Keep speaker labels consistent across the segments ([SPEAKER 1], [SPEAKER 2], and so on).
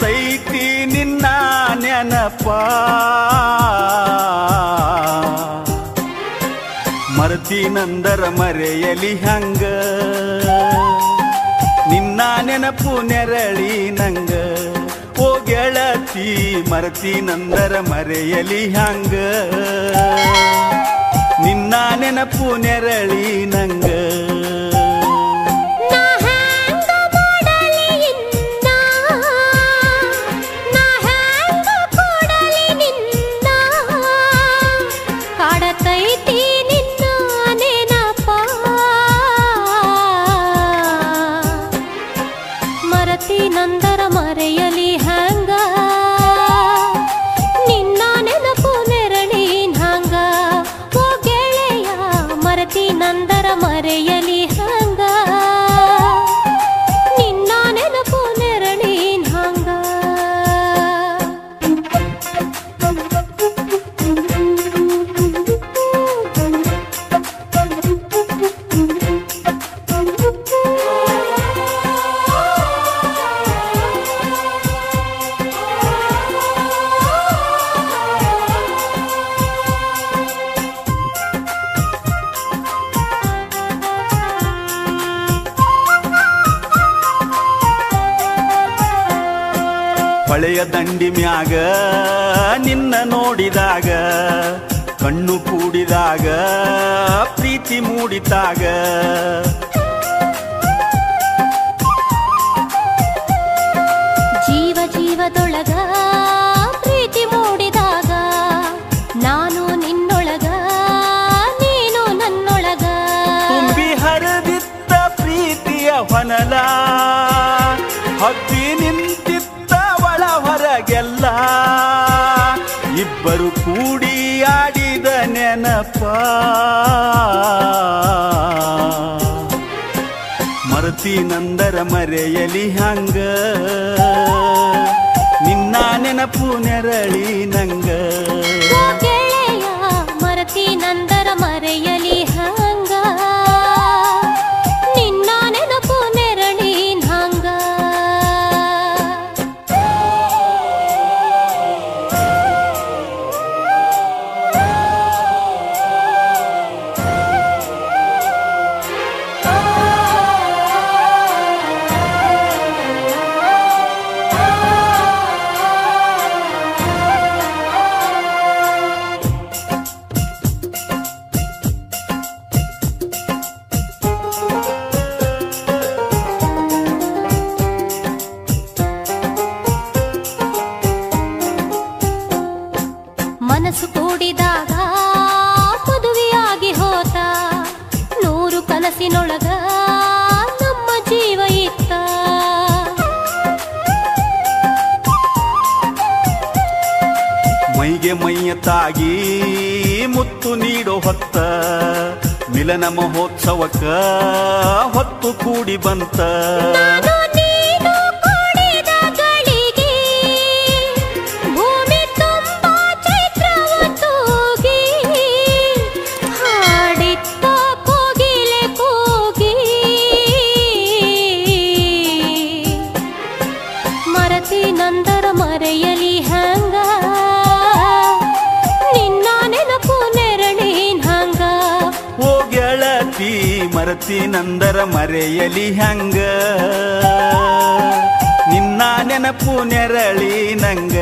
[SPEAKER 1] ಕಾಡತೈತಿ ನಿನ್ನ ನೆನಪ ಮರ್ತೀನಂದರ ಮರೆಯಲಿ ಹಂಗ ನಿನ್ನ ನೆನಪು ನೆರಳಿ ನಂಗ ಓ ಗೆಳತಿ ಮರ್ತೀನಂದರ ಮರೆಯಲಿ ಹಂಗ ನಿನ್ನ ನೆನಪು ನೆರಳಿ ನಂಗ
[SPEAKER 2] ನಾ ಹ್ಯಾಂಗ ಮಾಡಲಿ ಇನ್ನ ನಾ ಹ್ಯಾಂಗ ಕೊಡಲಿ ನಿನ್ನ ಕಾಡತೈತಿ ನಿನ್ನ ನೆನಪ ಮರತಿ ನಂದರ ಮರೆಯಲಿ ಹ್ಯಾಂಗ ನಿನ್ನ ನೆನಪು ನೆರಳಿನ ಹಂಗ ಓ ಗೆಳೆಯ ಮರತಿ ನಂದರ ಮರೆಯಲಿ ಹಂಗ ನಿನ್ನ ನೆನಪು ನೆರಳಿನ ಹಂಗ
[SPEAKER 1] ಹೊಳೆಯ ದಂಡಿ ಮ್ಯಾಗ ನಿನ್ನ ನೋಡಿದಾಗ ಕಣ್ಣು ಕೂಡಿದಾಗ ಪ್ರೀತಿ ಮೂಡಿತಾಗ
[SPEAKER 2] ಜೀವ ಜೀವದೊಳಗ ಪ್ರೀತಿ ಮೂಡಿದಾಗ ನಾನು ನಿನ್ನೊಳಗ ನೀನು ನನ್ನೊಳಗ
[SPEAKER 1] ತುಂಬಿ ಹರಿದಿತ್ತ ಪ್ರೀತಿಯ ಹೊನಲ ಹಬ್ಬಿ ನಿಂತಿತ್ತ ಒಳ ಹೊರಗೆಲ್ಲ ಇಬ್ಬರು ಕೂಡಿ ಆಡಿದ ನೆನಪ ಮರತಿ ನಂದರ ಮರೆಯಲಿ ಹಂಗ ನಿನ್ನ ನೆನಪು ನೆರಳಿ ನಂಗ
[SPEAKER 2] ಓ ಗೆಳೆಯ ಮರತಿ ನಂದರ ಮರೆಯಲಿ ಹಂಗ ನಿನ್ನ ನೆನಪು ನೆರಳಿನ ಹಂಗ ಮನಸ್ಸು ಕೂಡಿದಾಗ ಮದುವೆಯಾಗಿ ಹೋತ ನೂರು ಕನಸಿನೊಳಗ ನಮ್ಮ ಜೀವ ಇತ್ತ
[SPEAKER 1] ಮೈಗೆ ಮೈಯ ತಾಗಿ ಮುತ್ತು ನೀಡೋ ಹೊತ್ತ ಮಿಲನ ಮಹೋತ್ಸವಕ್ಕ ಹೊತ್ತು ಕೂಡಿ ಬಂತ
[SPEAKER 2] ನಾನು ನೀನು ಕೂಡಿದ ಗಳಿಗೆ ಭೂಮಿ ತುಂಬ ಚೈತ್ರವ ತೂಗಿ ಹಾಡಿತ್ತ ಕೋಗಿಲೆ ಕೂಗಿ ಮರತಿ ನಂದರ ಮರೆಯಲಿ ಹಂಗ ನಿನ್ನ ನೆನಪು ನೆರಳಿನ ಹಂಗ
[SPEAKER 1] ಓ ಗೆಳತಿ ಮರತಿ ನಂದರ ಮರೆಯಲಿ ಹಂಗ ನಿನ್ನ ನೆನಪು ನೆರಳಿ ನಂಗ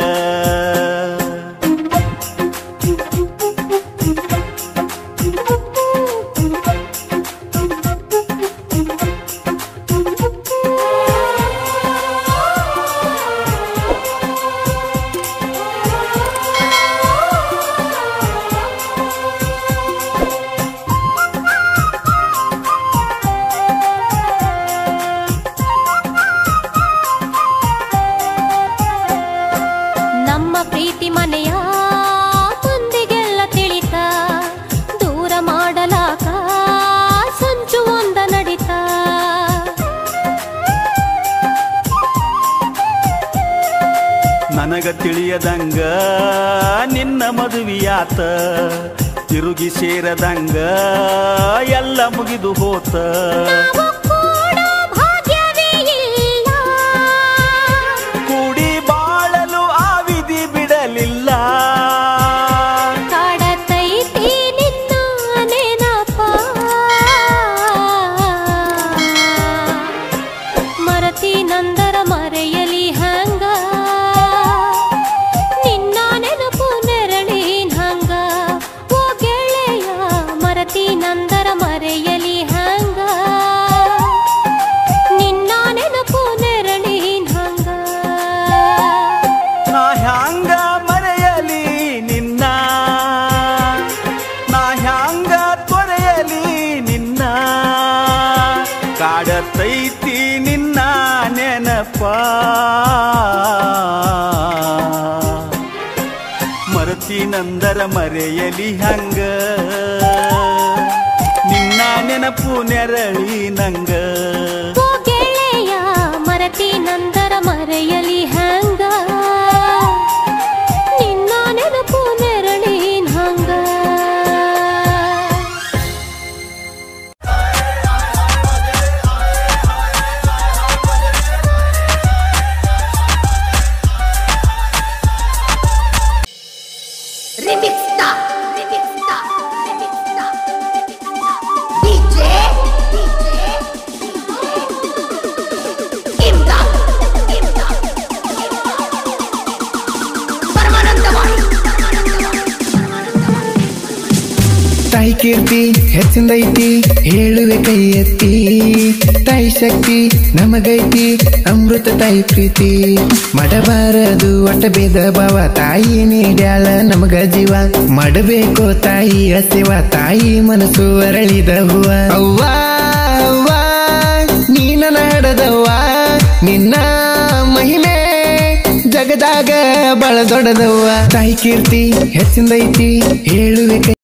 [SPEAKER 2] ನಮ್ಮ ಪ್ರೀತಿ ಮನೆಯ ಮಂದಿಗೆಲ್ಲ ತಿಳಿತ ದೂರ ಮಾಡಲಾಕ ಸಂಚು ಒಂದ ನಡಿತ
[SPEAKER 1] ನನಗ ತಿಳಿಯದಂಗ ನಿನ್ನ ಮದುವೆಯಾತ ತಿರುಗಿ ಸೇರದಂಗ ಎಲ್ಲ ಮುಗಿದು ಹೋತ
[SPEAKER 2] ನಾವು ಕೂಡ ಭಾಗ್ಯವೇ ಇಲ್ಲ
[SPEAKER 1] ಕೂಡಿ ನಂದರ ಮರೆಯಲಿ ಹಂಗ ನಿನ್ನ ನೆನಪು ನೆರಳಿ ನಂಗ
[SPEAKER 2] ಓ ಗೆಳೆಯ ಮರತಿ ನಂದರ ಮರೆಯಲಿ ಹಂಗ ನಿನ್ನ ನೆನಪು ನೆರಳಿನ ಹಂಗ
[SPEAKER 3] Remixta, remixta, remixta, remixta. DJ, DJ, Imdad, Imdad, Paramanandawadi
[SPEAKER 4] ತಾಯಿ ಕೀರ್ತಿ ಹೆಚ್ಚಿಂದೈತಿ ಹೇಳುವೆ ಕೈ ಎತ್ತಿ ತಾಯಿ ಶಕ್ತಿ ನಮಗೈತಿ ಅಮೃತ ತಾಯಿ ಪ್ರೀತಿ ಮಾಡಬಾರದು ಒಟ್ಟ ಭೇದ ಭಾವ ತಾಯಿ ನೀಡ್ಯಾಳ ನಮಗ ಜೀವ ಮಾಡಬೇಕು ತಾಯಿ ಸೇವ ತಾಯಿ ಮನಸ್ಸು ಅರಳಿದ ಹೂವ ಅವ್ವ ಅವ್ವ ನೀನ ನಾಡದವ್ವ ನಿನ್ನ ಮಹಿಮೆ ಜಗದಾಗ ಬಳ ದೊಡ್ಡದವ್ವ ತಾಯಿ ಕೀರ್ತಿ ಹೆಚ್ಚಿಂದೈತಿ ಹೇಳುವೆ ಕೈ